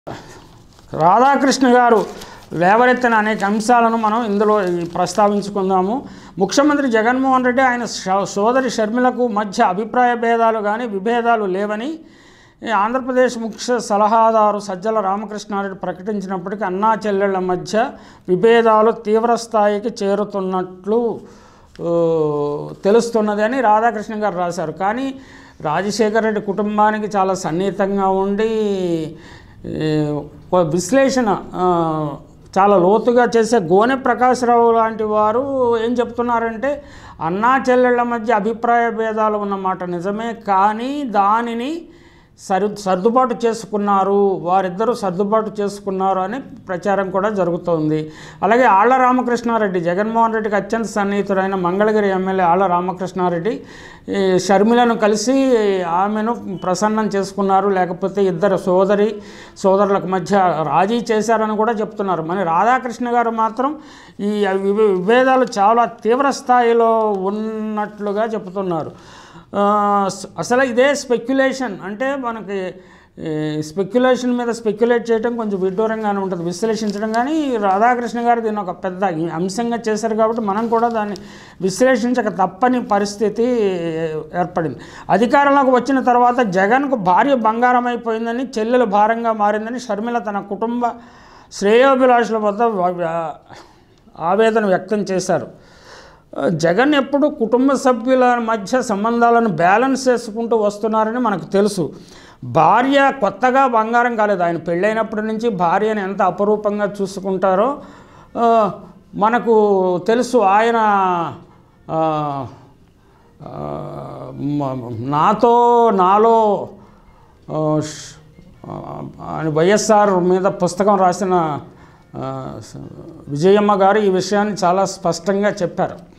రాధాకృష్ణ గారు లేవనెత్తిన అనేక అంశాలను మనం ఇందులో ఈ ప్రస్తావించుకుందాము ముఖ్యమంత్రి జగన్మోహన్ రెడ్డి ఆయన స- సోదరి షర్మిలకు మధ్య అభిప్రాయ భేదాలు కానీ విభేదాలు లేవని ఈ ఆంధ్రప్రదేశ్ ముఖ్య సలహాదారు సజ్జల రామకృష్ణారెడ్డి ప్రకటించినప్పటికీ అన్నా చెల్లెళ్ల మధ్య విభేదాలు తీవ్ర స్థాయికి చేరుతున్నట్లు ఆ, తెలుస్తున్నది అని రాధాకృష్ణ గారు రాశారు కానీ రాజశేఖర రెడ్డి కుటుంబానికి చాలా సన్నిహితంగా ఉండి ఈ, ఒక విశ్లేషణ ఆ, చాలా లోతుగా చేసే గోనె ప్రకాశ్రావు లాంటి వారు ఏం చెప్తున్నారంటే అన్నా చెల్లెళ్ళ మధ్య అభిప్రాయ భేదాలు ఉన్నమాట నిజమే కానీ దానిని సరి సర్దుబాటు చేసుకున్నారు వారిద్దరూ సర్దుబాటు చేసుకున్నారు అని ప్రచారం కూడా జరుగుతోంది అలాగే ఆళ్ల రామకృష్ణారెడ్డి జగన్మోహన్ రెడ్డికి అత్యంత సన్నిహితుడైన మంగళగిరి ఎమ్మెల్యే ఆళ్ల రామకృష్ణారెడ్డి ఈ షర్మిలను కలిసి ఆమెను ప్రసన్నం చేసుకున్నారు లేకపోతే ఇద్దరు సోదరి సోదరులకు మధ్య రాజీ చేశారని కూడా చెప్తున్నారు మరి రాధాకృష్ణ గారు మాత్రం ఈ విభే- విభేదాలు చాలా తీవ్ర స్థాయిలో ఉన్నట్లుగా చెప్తున్నారు ఆ, స- అసలు ఇదే స్పెక్యులేషన్ అంటే మనకి స్పెక్యులేషన్ మీద స్పెక్యులేట్ చేయడం కొంచెం విడ్డూరంగానే ఉంటుంది విశ్లేషించడం కానీ రాధాకృష్ణ గారు దీన్ని ఒక పెద్ద అంశంగా చేశారు కాబట్టి మనం కూడా దాన్ని విశ్లేషించక తప్పని పరిస్థితి ఏర్పడింది అధికారంలోకి వచ్చిన తర్వాత జగన్కు భార్య బంగారం అయిపోయిందని చెల్లెలు భారంగా మారిందని షర్మిల తన కుటుంబ శ్రేయోభిలాషుల వద్ద వ- ఆవేదన వ్యక్తం చేశారు జగన్ ఎప్పుడు కుటుంబ సభ్యుల మధ్య సంబంధాలను బ్యాలెన్స్ చేసుకుంటూ వస్తున్నారని మనకు తెలుసు భార్య కొత్తగా బంగారం కాలేదు ఆయన పెళ్ళైనప్పటి నుంచి భార్యను ఎంత అపరూపంగా చూసుకుంటారో ఆ, మనకు తెలుసు ఆయన ఆ, ఆ, మ- నాతో నాలో ఆ, ష్- ఆ, అని వైఎస్ఆర్ మీద పుస్తకం రాసిన ఆ, స- విజయమ్మ గారు ఈ విషయాన్ని చాలా స్పష్టంగా చెప్పారు